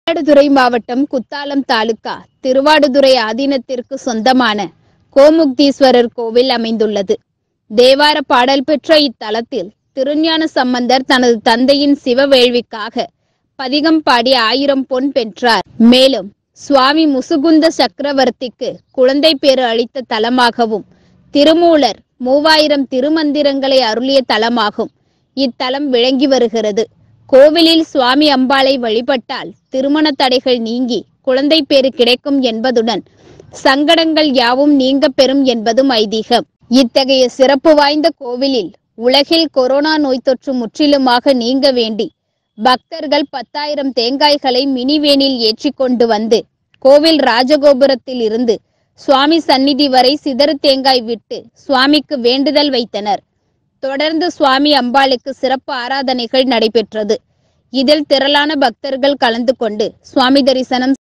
மயிலாடுதுறை மாவட்டம் குத்தாலம் தாலுகா திருவாடுதுறை ஆதீனத்திற்கு சொந்தமான கோமுக்தீஸ்வரர் கோவில் அமைந்துள்ளது தேவார பாடல் பெற்ற இத்தலத்தில் திருஞான சம்பந்தர் தனது தந்தையின் சிவ வேள்விக்காக பதிகம் பாடி ஆயிரம் பொன் பெற்றார் மேலும் சுவாமி முசுகுந்த சக்கரவர்த்திக்கு குழந்தை பேறு அளித்த தலமாகவும் திருமூலர் மூவாயிரம் திருமந்திரங்களை அருளிய தலமாகும் இத்தலம் விளங்கி வருகிறது கோவிலில் சுவாமி அம்பாளை வழிபட்டால் திருமண தடைகள் நீங்கி குழந்தை பேறு கிடைக்கும் என்பதுடன் சங்கடங்கள் யாவும் நீங்க பெறும் என்பதும் ஐதீகம் இத்தகைய சிறப்பு வாய்ந்த கோவிலில் உலகில் கொரோனா நோய் தொற்று முற்றிலுமாக நீங்க வேண்டி பக்தர்கள் பத்தாயிரம் தேங்காய்களை மினிவேனில் ஏற்றிக்கொண்டு வந்து கோவில் ராஜகோபுரத்தில் இருந்து சுவாமி சந்நிதி வரை சிதறு தேங்காய் விட்டு சுவாமிக்கு வேண்டுதல் வைத்தனர் தொடர்ந்து சுவாமி அம்பாளுக்கு சிறப்பு ஆராதனைகள் நடைபெற்றது இதில் திரளான பக்தர்கள் கலந்து கொண்டு சுவாமி தரிசனம்